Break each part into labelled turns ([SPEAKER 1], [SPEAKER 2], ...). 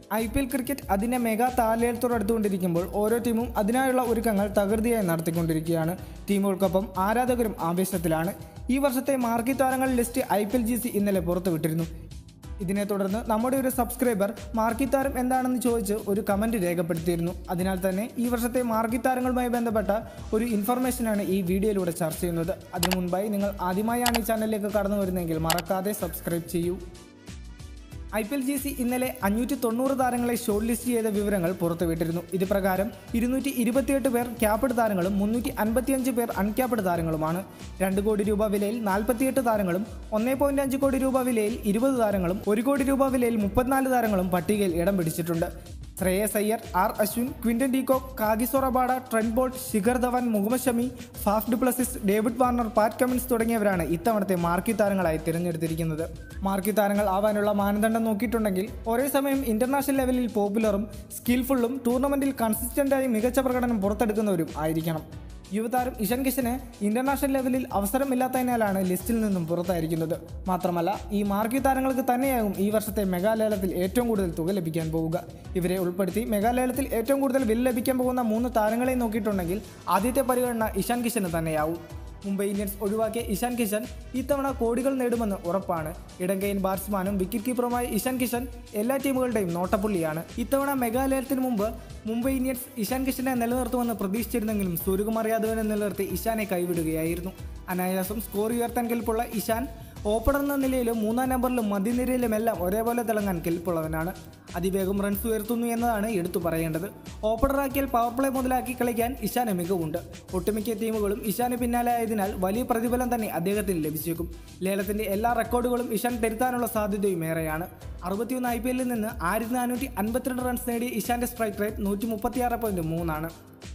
[SPEAKER 1] I P L cricket അതിൻ്റെ mega താലേലത്തോടടുത്തുകൊണ്ടിരിക്കുമ്പോൾ ഓരോ ടീമും അതിനായുള്ള ഒരുക്കങ്ങൾ തകൃതിയായി നടത്തിക്കൊണ്ടിരിക്കുകയാണ് ടീമുകൾക്കൊപ്പം ആരാധകരും ആവേശത്തിലാണ് ഈ വർഷത്തെ മാർക്കി താരങ്ങൾ list I P L G C ഇന്നലെ പുറത്തുവിട്ടിരുന്നു ഇതിനെ തുടർന്ന് നമ്മുടെ ഒരു സബ്സ്ക്രൈബർ മാർക്കി താരം എന്താണെന്ന് ചോദിച്ച് ഒരു കമൻറ്റ് രേഖപ്പെടുത്തിയിരുന്നു അതിനാൽ തന്നെ ഈ വർഷത്തെ മാർക്കി താരങ്ങളുമായി ബന്ധപ്പെട്ട ഒരു ഇൻഫർമേഷനാണ് ഈ വീഡിയോയിലൂടെ ചർച്ച ചെയ്യുന്നത് അതിനു മുൻപായി നിങ്ങൾ ആദ്യമായാണ് ഈ ചാനലിലേക്ക് കടന്നു വരുന്നതെങ്കിൽ മറക്കാതെ സബ്സ്ക്രൈബ് ചെയ്യൂ I P L G C ഇന്നലെ അഞ്ഞൂറ്റി തൊണ്ണൂറ് താരങ്ങളെ ഷോർട്ട് ലിസ്റ്റ് ചെയ്ത വിവരങ്ങൾ പുറത്തുവിട്ടിരുന്നു ഇത് പ്രകാരം ഇരുന്നൂറ്റി ഇരുപത്തിയെട്ട് പേർ ക്യാപ്ഡ് താരങ്ങളും മുന്നൂറ്റി അൻപത്തിയഞ്ച് പേർ അൺക്യാപ്ഡ് താരങ്ങളുമാണ് രണ്ട് കോടി രൂപ വിലയിൽ നാൽപ്പത്തിയെട്ട് താരങ്ങളും ഒന്നേ പോയിന്റ് അഞ്ച് കോടി രൂപ വിലയിൽ ഇരുപത് താരങ്ങളും ഒരു കോടി രൂപ വിലയിൽ മുപ്പത്തിനാല് താരങ്ങളും പട്ടികയിൽ ഇടം പിടിച്ചിട്ടുണ്ട് Shreyas Iyer R Ashwin Quinton de Kock Kagiso Rabada Trent Boult Shikhar Dhawan Mohammed Shami Faf du Plessis David Warner Pat Cummins തുടങ്ങിയവരാണ് ഇത്തവണത്തെ മാർക്കി താരങ്ങളായി തിരഞ്ഞെടുത്തിരിക്കുന്നത് മാർക്കി താരങ്ങൾ ആവാനുള്ള മാനദണ്ഡം നോക്കിയിട്ടുണ്ടെങ്കിൽ ഒരേ സമയം ഇന്റർനാഷണൽ ലെവലിൽ പോപ്പുലറും സ്കിൽഫുള്ളും ടൂർണമെന്റിൽ കൺസിസ്റ്റന്റായി മികച്ച പ്രകടനം പുറത്തെടുക്കുന്നവരും ആയിരിക്കണം യുവതാരം ഇഷൻ കിഷന് ഇന്റർനാഷണൽ ലെവലിൽ അവസരമില്ലാത്തതിനാലാണ് ലിസ്റ്റിൽ നിന്നും പുറത്തായിരിക്കുന്നത് മാത്രമല്ല ഈ മാർക്കി താരങ്ങൾക്ക് തന്നെയാകും ഈ വർഷത്തെ മെഗാലേലത്തിൽ ഏറ്റവും കൂടുതൽ തുക ലഭിക്കാൻ പോവുക ഇവരെ ഉൾപ്പെടുത്തി മെഗാലേലത്തിൽ ഏറ്റവും കൂടുതൽ വില ലഭിക്കാൻ പോകുന്ന മൂന്ന് താരങ്ങളെ നോക്കിയിട്ടുണ്ടെങ്കിൽ ആദ്യത്തെ പരിഗണന ഇഷാൻ കിഷന് തന്നെയാവും മുംബൈ ഇന്ത്യൻസ് ഒഴിവാക്കിയ ഇഷാൻ കിഷൻ ഇത്തവണ കോടികൾ നേടുമെന്ന് ഉറപ്പാണ് ഇടങ്കൈൻ ബാറ്റ്സ്മാനും വിക്കറ്റ് കീപ്പറുമായ ഇഷാൻ കിഷൻ എല്ലാ ടീമുകളുടെയും നോട്ടപ്പുള്ളിയാണ് ഇത്തവണ മെഗാലയത്തിന് മുമ്പ് മുംബൈ ഇന്ത്യൻസ് ഇഷാൻ കിഷനെ നിലനിർത്തുമെന്ന് പ്രതീക്ഷിച്ചിരുന്നെങ്കിലും സൂര്യകുമാർ യാദവിനെ നിലനിർത്തി ഇഷാനെ കൈവിടുകയായിരുന്നു അനായാസം സ്കോർ ഉയർത്താൻ കെൽപ്പുള്ള ഇഷാൻ ഓപ്പണർ എന്ന നിലയിലും മൂന്നാം നമ്പറിലും മധ്യനിരയിലുമെല്ലാം ഒരേപോലെ തിളങ്ങാൻ കെൽപ്പുള്ളവനാണ് അതിവേഗം റൺസ് ഉയർത്തുന്നു എന്നതാണ് എടുത്തു പറയേണ്ടത് ഓപ്പണറാക്കിയാൽ പവർ പ്ലേ മുതലാക്കി കളിക്കാൻ ഇഷാന് മികവുണ്ട് ഒട്ടുമിക്ക ടീമുകളും ഇഷാന് പിന്നാലെ ആയതിനാൽ വലിയ പ്രതിഫലം തന്നെ അദ്ദേഹത്തിന് ലഭിച്ചേക്കും ലേലത്തിന്റെ എല്ലാ റെക്കോർഡുകളും ഇഷാൻ തിരുത്താനുള്ള സാധ്യതയും ഏറെയാണ് അറുപത്തിയൊന്ന് ഐ പി എല്ലിൽ നിന്ന് ആയിരത്തി നാനൂറ്റി അൻപത്തിരണ്ട് റൺസ് നേടിയ ഇഷാന്റെ സ്ട്രൈക്ക് റേറ്റ് നൂറ്റി മുപ്പത്തിയാറ് പോയിന്റ് മൂന്നാണ്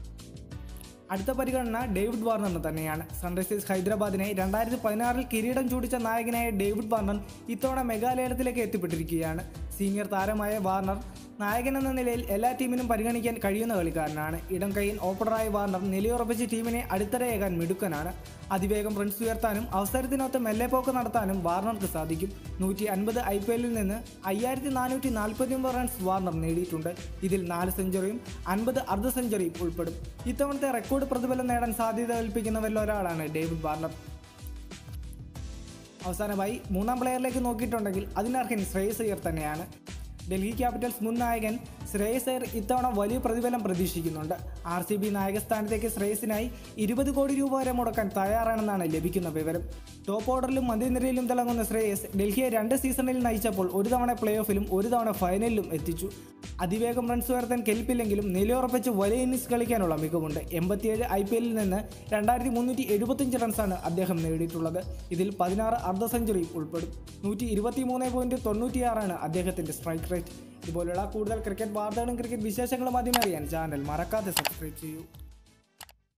[SPEAKER 1] അടുത്ത പരിഗണന ഡേവിഡ് വാർണറിന് തന്നെയാണ് സൺറൈസേഴ്സ് ഹൈദരാബാദിനെ രണ്ടായിരത്തി പതിനാറിൽ കിരീടം ചൂടിച്ച നായകനായ ഡേവിഡ് വാർണർ ഇത്തവണ മെഗാലയത്തിലേക്ക് എത്തിപ്പെട്ടിരിക്കുകയാണ് സീനിയർ താരമായ വാർണർ നായകൻ എന്ന നിലയിൽ എല്ലാ ടീമിനും പരിഗണിക്കാൻ കഴിയുന്ന കളിക്കാരനാണ് ഇടം കൈയിൽ ഓപ്പണറായ വാർണർ നിലയുറപ്പിച്ച ടീമിനെ അടിത്തറയേകാൻ മിടുക്കനാണ് അതിവേഗം റൺസ് ഉയർത്താനും അവസരത്തിനൊത്ത് മെല്ലെപ്പോക്ക് നടത്താനും വാർണർക്ക് സാധിക്കും നൂറ്റി അൻപത് ഐ പി എല്ലിൽ നിന്ന് അയ്യായിരത്തി നാനൂറ്റി നാൽപ്പത്തി ഒമ്പത് റൺസ് വാർണർ നേടിയിട്ടുണ്ട് ഇതിൽ നാല് സെഞ്ചുറിയും അൻപത് അർദ്ധ സെഞ്ചുറിയും ഉൾപ്പെടും ഇത്തവണത്തെ റെക്കോർഡ് പ്രതിഫലം നേടാൻ സാധ്യത കൽപ്പിക്കുന്നവരിൽ ഒരാളാണ് ഡേവിഡ് വാർണർ അവസാനമായി മൂന്നാം പ്ലെയറിലേക്ക് നോക്കിയിട്ടുണ്ടെങ്കിൽ അതിനർഹൻ ശ്രേയസ് അയ്യർ തന്നെയാണ് ഡൽഹി ക്യാപിറ്റൽസ് മുൻ നായകൻ ശ്രേയസ് അയ്യർ ഇത്തവണ വലിയ പ്രതിഫലം പ്രതീക്ഷിക്കുന്നുണ്ട് ആർ സി ബി നായകസ്ഥാനത്തേക്ക് ശ്രേയസിനായി ഇരുപത് കോടി രൂപ വരെ മുടക്കാൻ തയ്യാറാണെന്നാണ് ലഭിക്കുന്ന വിവരം ടോപ്പ് ഓർഡറിലും മധ്യനിരയിലും തിളങ്ങുന്ന ശ്രേയസ് ഡൽഹിയെ രണ്ട് സീസണിൽ നയിച്ചപ്പോൾ ഒരു തവണ പ്ലേ ഓഫിലും ഒരു തവണ ഫൈനലിലും എത്തിച്ചു അതിവേഗം റൺസ് ഉയർത്താൻ കെൽപ്പില്ലെങ്കിലും നിലയുറപ്പിച്ച് വലിയ ഇന്നിങ്സ് കളിക്കാനുള്ള മികവുണ്ട് എൺപത്തിയേഴ് ഐ പി എല്ലിൽ നിന്ന് രണ്ടായിരത്തി മുന്നൂറ്റി എഴുപത്തിയഞ്ച് റൺസാണ് അദ്ദേഹം നേടിയിട്ടുള്ളത് ഇതിൽ പതിനാറ് അർദ്ധ സെഞ്ചുറിയും ഉൾപ്പെടും നൂറ്റി ഇരുപത്തി മൂന്ന് പോയിന്റ് തൊണ്ണൂറ്റിയാറാണ് അദ്ദേഹത്തിന്റെ സ്ട്രൈക്ക് റേറ്റ് ഇതുപോലുള്ള കൂടുതൽ ക്രിക്കറ്റ് വാർത്തകളും ക്രിക്കറ്റ് വിശേഷങ്ങളും ആദ്യം അറിയാൻ ചാനൽ മറക്കാതെ സബ്സ്ക്രൈബ് ചെയ്യൂ